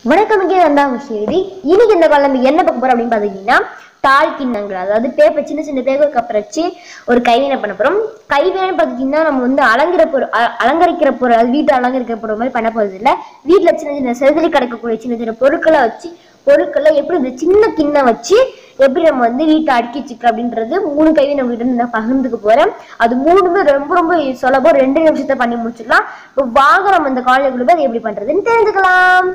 வணக்கம் இங்கே வந்தாங்க செய்தி இன்னைக்கு இந்த காலம் என்ன பார்க்க போறோம் அப்படின்னு பாத்தீங்கன்னா தாள் கிண்ணங்கள் அதாவது பேப்பர் சின்ன சின்ன பேப்பர் கப்பர் வச்சு ஒரு கைவினை பண்ண போறோம் கைவினை பாத்தீங்கன்னா நம்ம வந்து அலங்கிற பொருள் அ- அலங்கரிக்கிற பொருள் அது வீட்டை அலங்கரிக்கிற பொருள் மாதிரி பண்ண போறது இல்ல வீட்டுல சின்ன சின்ன செதுலி கிடக்கக்கூடிய சின்ன சின்ன பொருட்களை வச்சு பொருட்களை எப்படி இந்த சின்ன கிண்ணம் வச்சு எப்படி நம்ம வந்து வீட்டை அடுக்கி வச்சுக்கலாம் அப்படின்றது மூணு கைவி நம்ம கிட்ட நான் பகிர்ந்துக்க போறேன் அது மூணுமே ரொம்ப ரொம்ப சுலபம் ரெண்டு நிமிஷத்தை பண்ணி முடிச்சிடலாம் இப்போ வாங்க நம்ம இந்த காலேஜுக்குள்ள போய் அது எப்படி பண்றதுன்னு தெரிஞ்சுக்கலாம்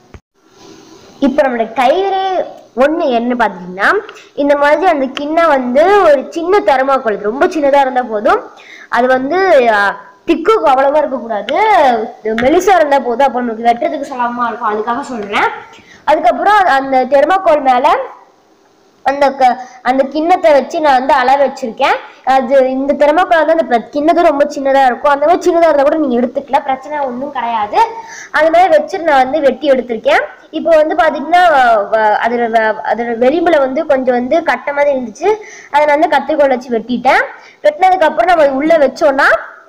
இப்போ நம்மளோட கைவினை ஒண்ணு என்ன பார்த்தீங்கன்னா இந்த மாதிரி அந்த கிண்ணம் வந்து ஒரு சின்ன தெர்மாக்கோல் ரொம்ப சின்னதா இருந்தா போதும் அது வந்து திக்கு அவ்வளவா இருக்கக்கூடாது மெலிசா இருந்தா போதும் அப்போ நமக்கு வெட்டுறதுக்கு சுலபமா இருக்கும் அதுக்காக சொல்றேன் அதுக்கப்புறம் அந்த தெர்மாக்கோல் மேல அந்த க- அந்த கிண்ணத்தை வச்சு நான் வந்து அளவு வச்சிருக்கேன் அது இந்த தெர்மாக்கோல் வந்து அந்த பிர- கிண்ணத்து ரொம்ப சின்னதா இருக்கும் அந்த மாதிரி சின்னதா இருந்தா கூட நீங்க எடுத்துக்கலாம் பிரச்சனை ஒன்றும் கிடையாது அந்த மாதிரி வச்சு நான் வந்து வெட்டி எடுத்திருக்கேன் இப்போ வந்து பாத்தீங்கன்னா வ- அதோட வ- அதோட வெளிம்புல வந்து கொஞ்சம் வந்து கட்ட மாதிரி இருந்துச்சு அதை நான் வந்து கத்திரிக்கோல் வச்சு வெட்டிட்டேன் வெட்டினதுக்கு அப்புறம் நம்ம அது உள்ள வச்சோம்னா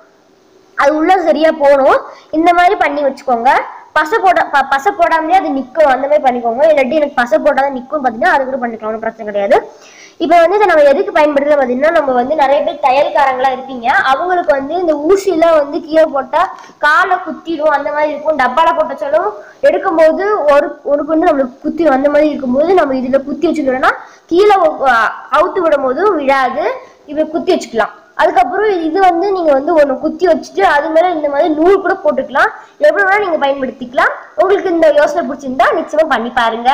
அது உள்ள சரியா போகணும் இந்த மாதிரி பண்ணி வச்சுக்கோங்க பசை போட ப பசை போடாமலே அது நிற்கும் அந்த மாதிரி பண்ணிக்கோங்க இல்லாட்டி எனக்கு பசை போட்டாதான் நிற்கும் பார்த்தீங்கன்னா அது கூட பண்ணிக்கலாம் ஒன்றும் பிரச்சனை கிடையாது இப்போ வந்து இதை நம்ம எதுக்கு பயன்படுத்துறது பார்த்தீங்கன்னா நம்ம வந்து நிறைய பேர் தையல்காரங்களா இருப்பீங்க அவங்களுக்கு வந்து இந்த ஊசிலாம் வந்து கீழே போட்டா காலை குத்திடும் அந்த மாதிரி இருக்கும் டப்பால போட்டாச்சாலும் எடுக்கும்போது ஒரு ஒரு வந்து நம்மளுக்கு குத்திடும் அந்த மாதிரி இருக்கும்போது நம்ம இதுல குத்தி வச்சுக்கிறோம்னா கீழே அஹ், அவுத்து விடும் போதும் விழாது இப்ப குத்தி வச்சுக்கலாம் அதுக்கப்புறம் இது வந்து நீங்க வந்து ஒண்ணு குத்தி வச்சுட்டு அது மேல இந்த மாதிரி நூல் கூட போட்டுக்கலாம் எவ்வளவு வேணா நீங்க பயன்படுத்திக்கலாம் உங்களுக்கு இந்த யோசனை பிடிச்சிருந்தா நிச்சயமா பண்ணி பாருங்க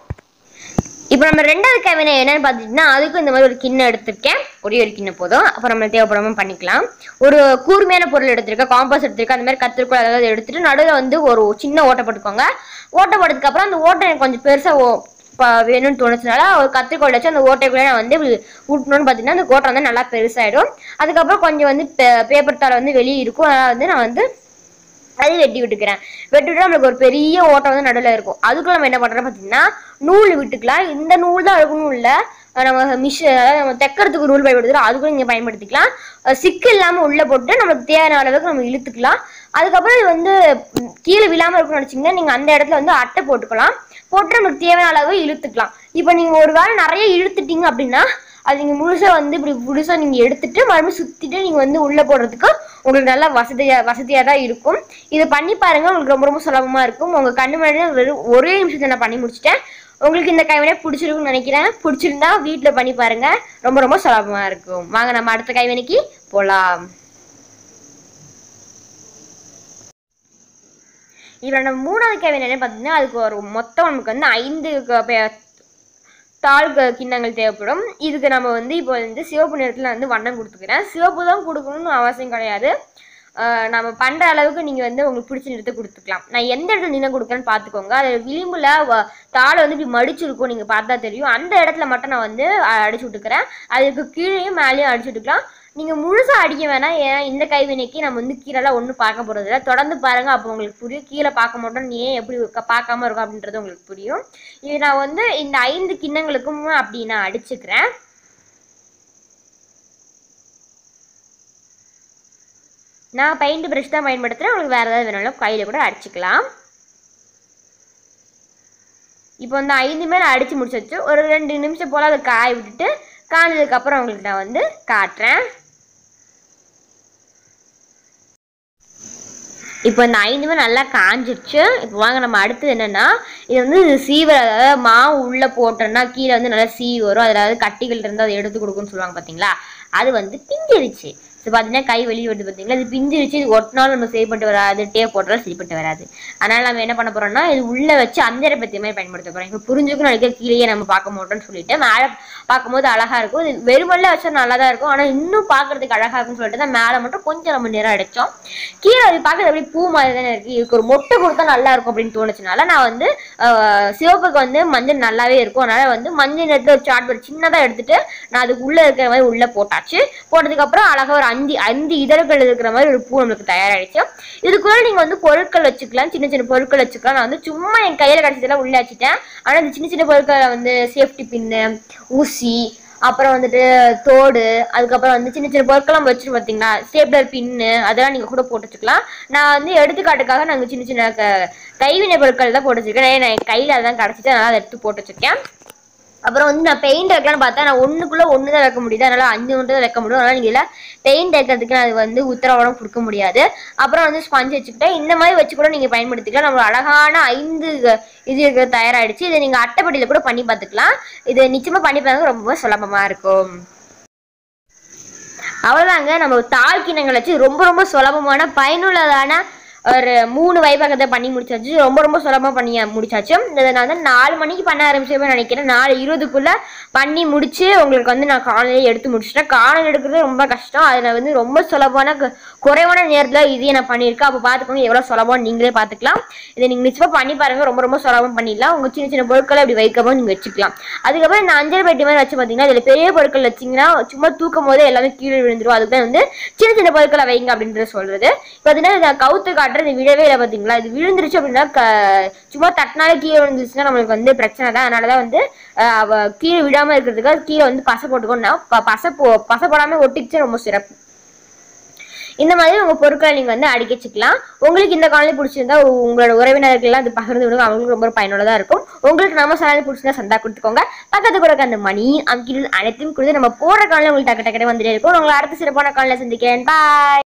இப்போ நம்ம ரெண்டாவது கைவினை என்னன்னு பார்த்துட்டீங்கன்னா அதுக்கும் இந்த மாதிரி ஒரு கிண்ணம் எடுத்திருக்கேன் ஒரே ஒரு கிண்ணம் போதும் அப்புறம் நம்ம தேவைப்படாம பண்ணிக்கலாம் ஒரு கூர்மையான பொருள் எடுத்திருக்கேன் காம்பஸ் எடுத்திருக்கேன் அந்த மாதிரி கத்திரிக்கோள் அதாவது எடுத்துட்டு நடுவில் வந்து ஒரு சின்ன ஓட்டை போட்டுக்கோங்க ஓட்டை போட்டதுக்கு அப்புறம் அந்த ஓட்டை எனக்கு கொஞ்சம் பெருசா ஓ ப- வேணும்னு தோணுச்சுனால ஒரு கத்திரிக்கோள் வச்சு அந்த ஓட்டைக்குள்ளே நான் வந்து இப்படி ஊட்டணும்னு பார்த்தீங்கன்னா அந்த ஓட்டை வந்து நல்லா பெருசாயிடும் அதுக்கப்புறம் கொஞ்சம் வந்து பேப்பர் தாள் வந்து வெளியே இருக்கும் அதனால வந்து நான் வந்து அது வெட்டி விட்டுக்கிறேன் வெட்டி விட்டு நம்மளுக்கு ஒரு பெரிய ஓட்டை வந்து நடுவில் இருக்கும் அதுக்குள்ள நம்ம என்ன பண்றோம் பார்த்தீங்கன்னா நூல் விட்டுக்கலாம் இந்த நூல் தான் இருக்கணும் இல்லை நம்ம மிஷின் அதாவது நம்ம தைக்கிறதுக்கு நூல் பயன்படுத்துகிறோம் அது கூட நீங்கள் பயன்படுத்திக்கலாம் அஹ் சிக்கு இல்லாமல் உள்ளே போட்டு நமக்கு தேவையான அளவுக்கு நம்ம இழுத்துக்கலாம் அதுக்கப்புறம் இது வந்து ம், கீழே விழாமல் இருக்கும்னு நினச்சிங்கன்னா நீங்கள் அந்த இடத்துல வந்து அட்டை போட்டுக்கலாம் போட்டு நமக்கு தேவையான அளவு இழுத்துக்கலாம் இப்போ நீங்கள் ஒரு வேளை நிறைய இழுத்துட்டீங்க அப்படின்னா அது நீங்கள் முழுசாக வந்து இப்படி முழுசாக நீங்கள் எடுத்துட்டு மறுபடியும் சுற்றிட்டு நீங்கள் வந்து உள்ளே போடுறதுக்கு உங்களுக்கு நல்லா வசதியாக வசதியாக தான் இருக்கும் இதை பண்ணி பாருங்க உங்களுக்கு ரொம்ப ரொம்ப சுலபமாக இருக்கும் உங்கள் கண்ணு முன்னாடி வெறும் ஒரே நிமிஷத்தில் நான் பண்ணி முடிச்சிட்டேன் உங்களுக்கு இந்த கைவினை பிடிச்சிருக்கும்னு நினைக்கிறேன் பிடிச்சிருந்தா வீட்டில் பண்ணி பாருங்க ரொம்ப ரொம்ப சுலபமாக இருக்கும் வாங்க நம்ம அடுத்த கைவினைக்கு போகலாம் இப்போ நம்ம மூணாவது கைவினை என்ன பார்த்தீங்கன்னா அதுக்கு ஒரு மொத்தம் நமக்கு வந்து ஐந்து க- பே- தாள் க- கிண்ணங்கள் தேவைப்படும் இதுக்கு நம்ம வந்து இப்போ வந்து சிவப்பு நிறத்தில் வந்து வண்ணம் கொடுத்துக்கிறேன் சிவப்பு தான் கொடுக்கணும்னு அவசியம் கிடையாது ஆஹ் நம்ம பண்ணுற அளவுக்கு நீங்கள் வந்து உங்களுக்கு பிடிச்ச நிறத்தை கொடுத்துக்கலாம் நான் எந்த இடத்துல நின்று கொடுக்குறேன்னு பார்த்துக்கோங்க அது விளிம்பில் வ- தாளை வந்து இப்படி மடிச்சிருக்கும் நீங்கள் பார்த்தா தெரியும் அந்த இடத்துல மட்டும் நான் வந்து அ- அடிச்சு விட்டுக்கிறேன் அதுக்கு கீழேயும் மேலேயும் அடிச்சு விட்டுக்கலாம் நீங்கள் முழுசாக அடிக்க வேணாம் ஏன் இந்த கைவினைக்கு நம்ம வந்து கீழெல்லாம் ஒன்றும் பார்க்க போகிறது இல்லை தொடர்ந்து பாருங்கள் அப்போ உங்களுக்கு புரியும் கீழே பார்க்க மாட்டோம் நீ ஏன் எப்படி க- பார்க்காம இருக்கும் அப்படின்றது உங்களுக்கு புரியும் இது நான் வந்து இந்த ஐந்து கிண்ணங்களுக்கும் அப்படி நான் அடிச்சுக்கிறேன் நான் பெயிண்ட் ப்ரஷ் தான் பயன்படுத்துகிறேன் உங்களுக்கு வேறு ஏதாவது வேணாலும் கையில் கூட அடிச்சுக்கலாம் இப்போ வந்து ஐந்து மேலே அடித்து முடிச்சாச்சு ஒரு ரெண்டு நிமிஷம் போல் அதை காய விட்டுட்டு காஞ்சதுக்கப்புறம் உங்களுக்கு நான் வந்து காட்டுறேன் இப்போ இந்த ஐந்துமே நல்லா காஞ்சிருச்சு இப்போ வாங்க நம்ம அடுத்தது என்னன்னா இது வந்து சீவர அதாவது மாவு உள்ள போட்டோம்னா கீழே வந்து நல்லா சீவி வரும் அதில் அதாவது கட்டிகள் இருந்து அதை எடுத்து கொடுக்குன்னு சொல்லுவாங்க பார்த்தீங்களா அது வந்து பிஞ்சிருச்சு ஸோ பார்த்தீங்கன்னா கை வெளியே வருது பார்த்தீங்களா இது பிஞ்சிருச்சு இது ஒட்டினாலும் நம்ம சரிப்பட்டு வராது டேப் போட்டாலும் சரிப்பட்டு வராது அதனால நம்ம என்ன பண்ண போறோம்னா இது உள்ள வச்சு அந்தர பத்தி மாதிரி பயன்படுத்த போறோம் இப்போ புரிஞ்சுக்கும் நினைக்கிற கீழேயே நம்ம பார்க்க மாட்டோம்னு சொல்லிட்டு மேலே பார்க்கும்போது அழகா இருக்கும் இது வெறுமல்ல வச்சா நல்லா தான் இருக்கும் ஆனால் இன்னும் பார்க்கறதுக்கு அழகா இருக்கும்னு சொல்லிட்டு தான் மேலே மட்டும் கொஞ்சம் நம்ம நிறம் அடிச்சோம் கீழே அது பார்க்கறது அப்படியே பூ மாதிரி தானே இருக்கு இதுக்கு ஒரு மொட்டை கொடுத்தா நல்லா இருக்கும் அப்படின்னு தோணுச்சுனால நான் வந்து ஆஹ், சிவப்புக்கு வந்து மஞ்சள் நல்லாவே இருக்கும் அதனால வந்து மஞ்சள் நிறத்துல ஒரு சார்ட் பேப்பர் சின்னதாக எடுத்துட்டு நான் அதுக்கு உள்ள இருக்கிற மாதிரி உள்ள போட்டாச்சு போட்டதுக்கு அப்புறம் அழகா ஒரு அஞ்சு அஞ்சு இதழ்கள் இருக்கிற மாதிரி ஒரு பூ நம்மளுக்கு தயாராகிடுச்சு இதுக்குள்ள நீங்க வந்து பொருட்கள் வச்சுக்கலாம் சின்ன சின்ன பொருட்கள் வச்சுக்கலாம் நான் வந்து சும்மா என் கையில கிடைச்சதெல்லாம் உள்ள வச்சுட்டேன் ஆனா இந்த சின்ன சின்ன பொருட்களை வந்து சேஃப்டி பின்னு ஊசி அப்புறம் வந்துட்டு தோடு அதுக்கப்புறம் வந்து சின்ன சின்ன பொருட்கள்லாம் வச்சுட்டு பார்த்தீங்களா ஸ்டேப்லர் பின்னு அதெல்லாம் நீங்கள் கூட போட்டு வச்சுக்கலாம் நான் வந்து எடுத்துக்காட்டுக்காக நாங்கள் சின்ன சின்ன க- கைவினை பொருட்கள் தான் போட்டு வச்சிருக்கேன் ஏன்னா என் கையில் அதான் கிடச்சிட்டு அதனால அதை எடுத்து போட்டு வச்சிருக்கேன் அப்புறம் வந்து நான் பெயிண்ட் வைக்கலாம்னு பார்த்தா நான் ஒண்ணுக்குள்ள ஒன்று தான் வைக்க முடியுது அதனால அஞ்சு ஒன்று தான் வைக்க முடியும் அதனால நீங்கள் இல்லை பெயிண்ட் வைக்கிறதுக்கு நான் அது வந்து உத்தரவாதம் கொடுக்க முடியாது அப்புறம் வந்து ஸ்பஞ்ச் வச்சுக்கிட்டேன் இந்த மாதிரி வச்சு கூட நீங்கள் பயன்படுத்திக்கலாம் நம்ம அழகான ஐந்து இது இருக்கிற தயாராகிடுச்சு இதை நீங்கள் அட்டைப்படியில் கூட பண்ணி பார்த்துக்கலாம் இது நிச்சயமாக பண்ணி பாருங்க ரொம்ப சுலபமாக இருக்கும் அவ்வளோதாங்க நம்ம தாழ் கிண்ணங்கள் வச்சு ரொம்ப ரொம்ப சுலபமான பயனுள்ளதான ஒரு மூணு வைபகத்தை பண்ணி முடிச்சாச்சு ரொம்ப ரொம்ப சுலபமாக பண்ணி முடிச்சாச்சு இதை நான் வந்து நாலு மணிக்கு பண்ண ஆரம்பிச்சேன் நினைக்கிறேன் நாலு இருபதுக்குள்ள பண்ணி முடிச்சு உங்களுக்கு வந்து நான் காலையில எடுத்து முடிச்சிட்டேன் காலையில் எடுக்கிறது ரொம்ப கஷ்டம் அதில் வந்து ரொம்ப சுலபமான கு- குறைவான நேரத்தில் இதையும் நான் பண்ணியிருக்கேன் அப்போ பார்த்துக்கோங்க எவ்வளோ சுலபம் நீங்களே பார்த்துக்கலாம் இதை நீங்கள் நிச்சயமாக பண்ணி பாருங்க ரொம்ப ரொம்ப சுலபம் பண்ணிடலாம் உங்கள் சின்ன சின்ன பொருட்களை இப்படி வைக்கவும் நீங்கள் வச்சுக்கலாம் அதுக்கப்புறம் இந்த அஞ்சல் பெட்டி மாதிரி வச்சு பார்த்தீங்கன்னா இதில் பெரிய பொருட்கள் வச்சிங்கன்னா சும்மா தூக்கும் போதே எல்லாமே கீழே விழுந்துரும் அதுக்கு தான் வந்து சின்ன சின்ன பொருட்களை வைங்க அப்படின்றத சொல்றது இப்போ பார்த்தீங்கன்னா இதை கவுத்து காட்டுறது இது விழவே இல்லை பார்த்தீங்களா இது விழுந்துருச்சு அப்படின்னா க சும்மா தட்டினாலே கீழே விழுந்துருச்சுன்னா நம்மளுக்கு வந்து பிரச்சனை தான் அதனால தான் வந்து அஹ், அவ கீழே விழாமல் இருக்கிறதுக்கு அது கீழே வந்து பசை போட்டுக்கோன்னா ப- பசை போ பசை போடாமல் ஒட்டிக்கிச்சு ரொம்ப சிறப்பு இந்த மாதிரி உங்க பொருட்களை நீங்க வந்து அடிக்க வச்சுக்கலாம் உங்களுக்கு இந்த காலனி பிடிச்சிருந்தா உ- உங்களோட உறவினர்கள்லாம் அது பகிர்ந்து விடுங்க அவங்களுக்கு ரொம்ப பயனுள்ளதா இருக்கும் உங்களுக்கு நம்ம சேனல் பிடிச்சிருந்தா சந்தா கொடுத்துக்கோங்க பக்கத்து கூட இருக்க அந்த மணி அங்கில் அனைத்தையும் கொடுத்து நம்ம போற காலையில் உங்களுக்கு டக்கு டக்குனு வந்துட்டே இருக்கும் உங்களை அடுத்த சிறப்பான காலையில் சந்திக்கிறேன் பாய்